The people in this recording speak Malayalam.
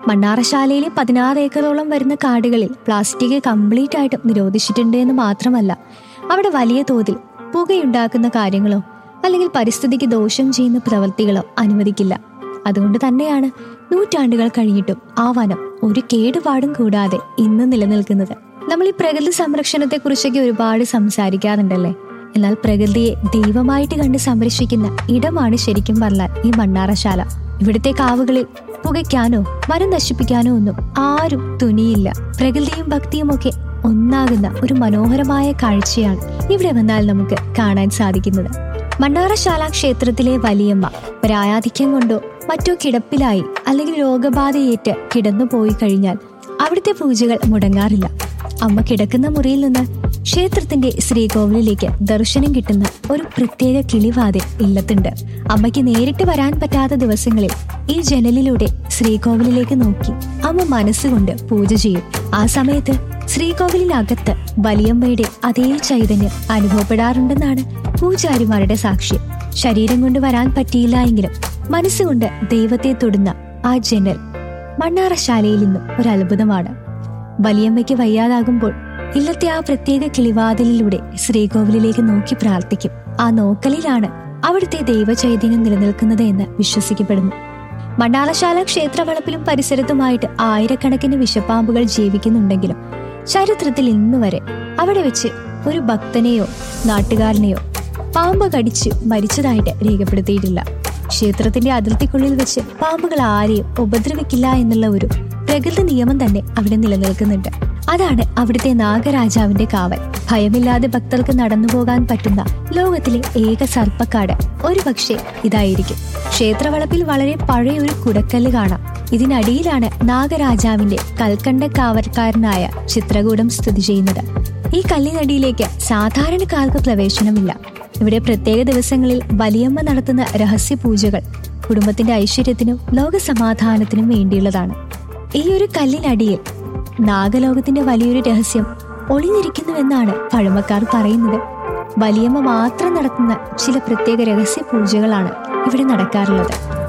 മണ്ണാറശാലയിലെ പതിനാറ് ഏക്കറോളം വരുന്ന കാടുകളിൽ പ്ലാസ്റ്റിക് കംപ്ലീറ്റ് ആയിട്ടും നിരോധിച്ചിട്ടുണ്ട് എന്ന് മാത്രമല്ല അവിടെ വലിയ തോതിൽ പുകയുണ്ടാക്കുന്ന കാര്യങ്ങളോ അല്ലെങ്കിൽ പരിസ്ഥിതിക്ക് ദോഷം ചെയ്യുന്ന പ്രവൃത്തികളോ അനുവദിക്കില്ല അതുകൊണ്ട് തന്നെയാണ് നൂറ്റാണ്ടുകൾ കഴിഞ്ഞിട്ടും ആ വനം ഒരു കേടുപാടും കൂടാതെ ഇന്ന് നിലനിൽക്കുന്നത് നമ്മൾ ഈ പ്രകൃതി സംരക്ഷണത്തെ കുറിച്ചൊക്കെ ഒരുപാട് സംസാരിക്കാറുണ്ടല്ലേ എന്നാൽ പ്രകൃതിയെ ദൈവമായിട്ട് കണ്ട് സംരക്ഷിക്കുന്ന ഇടമാണ് ശരിക്കും പറഞ്ഞാൽ ഈ മണ്ണാറശാല ഇവിടുത്തെ കാവുകളിൽ പുകയ്ക്കാനോ മരം നശിപ്പിക്കാനോ ഒന്നും ആരും തുനിയില്ല പ്രകൃതിയും ഭക്തിയും ഒക്കെ ഒന്നാകുന്ന ഒരു മനോഹരമായ കാഴ്ചയാണ് ഇവിടെ വന്നാൽ നമുക്ക് കാണാൻ സാധിക്കുന്നത് മണ്ണാറശാല ക്ഷേത്രത്തിലെ വലിയമ്മ ഒരായാധിക്യം കൊണ്ടോ മറ്റോ കിടപ്പിലായി അല്ലെങ്കിൽ രോഗബാധയേറ്റ് കിടന്നു പോയി കഴിഞ്ഞാൽ അവിടുത്തെ പൂജകൾ മുടങ്ങാറില്ല അമ്മ കിടക്കുന്ന മുറിയിൽ നിന്ന് ക്ഷേത്രത്തിന്റെ ശ്രീകോവിലിലേക്ക് ദർശനം കിട്ടുന്ന ഒരു പ്രത്യേക കിളിവാതിൽ ഇല്ലത്തുണ്ട് അമ്മയ്ക്ക് നേരിട്ട് വരാൻ പറ്റാത്ത ദിവസങ്ങളിൽ ഈ ജനലിലൂടെ ശ്രീകോവിലിലേക്ക് നോക്കി അമ്മ മനസ്സുകൊണ്ട് പൂജ ചെയ്യും ആ സമയത്ത് ശ്രീകോവിലിനകത്ത് വലിയമ്മയുടെ അതേ ചൈതന്യം അനുഭവപ്പെടാറുണ്ടെന്നാണ് പൂജാരിമാരുടെ സാക്ഷ്യം ശരീരം കൊണ്ട് വരാൻ പറ്റിയില്ല എങ്കിലും മനസ്സുകൊണ്ട് ദൈവത്തെ തൊടുന്ന ആ ജനൽ മണ്ണാറശാലയിൽ നിന്നും ഒരു അത്ഭുതമാണ് വലിയമ്മയ്ക്ക് വയ്യാതാകുമ്പോൾ ഇല്ലത്തെ ആ പ്രത്യേക കിളിവാതിലിലൂടെ ശ്രീകോവിലിലേക്ക് നോക്കി പ്രാർത്ഥിക്കും ആ നോക്കലിലാണ് അവിടുത്തെ ദൈവചൈതന്യം നിലനിൽക്കുന്നത് എന്ന് വിശ്വസിക്കപ്പെടുന്നു മണ്ണാറശാല ക്ഷേത്രവളപ്പിലും പരിസരത്തുമായിട്ട് ആയിരക്കണക്കിന് വിഷപ്പാമ്പുകൾ ജീവിക്കുന്നുണ്ടെങ്കിലും ചരിത്രത്തിൽ ഇന്നു വരെ അവിടെ വെച്ച് ഒരു ഭക്തനെയോ നാട്ടുകാരനെയോ പാമ്പ് കടിച്ച് മരിച്ചതായിട്ട് രേഖപ്പെടുത്തിയിട്ടില്ല ക്ഷേത്രത്തിന്റെ അതിർത്തിക്കുള്ളിൽ വെച്ച് പാമ്പുകൾ ആരെയും ഉപദ്രവിക്കില്ല എന്നുള്ള ഒരു പ്രകൃതി നിയമം തന്നെ അവിടെ നിലനിൽക്കുന്നുണ്ട് അതാണ് അവിടുത്തെ നാഗരാജാവിന്റെ കാവൽ ഭയമില്ലാതെ ഭക്തർക്ക് നടന്നു പോകാൻ പറ്റുന്ന ലോകത്തിലെ ഏക സർപ്പക്കാട് ഒരുപക്ഷെ ഇതായിരിക്കും ക്ഷേത്രവളപ്പിൽ വളരെ പഴയ ഒരു കുടക്കല്ല് കാണാം ഇതിനടിയിലാണ് നാഗരാജാവിന്റെ കൽക്കണ്ട കാവൽക്കാരനായ ചിത്രകൂടം സ്ഥിതി ചെയ്യുന്നത് ഈ കല്ലിനടിയിലേക്ക് സാധാരണക്കാർക്ക് പ്രവേശനമില്ല ഇവിടെ പ്രത്യേക ദിവസങ്ങളിൽ വലിയമ്മ നടത്തുന്ന രഹസ്യ പൂജകൾ കുടുംബത്തിന്റെ ഐശ്വര്യത്തിനും ലോകസമാധാനത്തിനും വേണ്ടിയുള്ളതാണ് ഈ ഒരു കല്ലിനടിയിൽ നാഗലോകത്തിന്റെ വലിയൊരു രഹസ്യം ഒളിഞ്ഞിരിക്കുന്നുവെന്നാണ് പഴമക്കാർ പറയുന്നത് വലിയമ്മ മാത്രം നടത്തുന്ന ചില പ്രത്യേക രഹസ്യ പൂജകളാണ് ഇവിടെ നടക്കാറുള്ളത്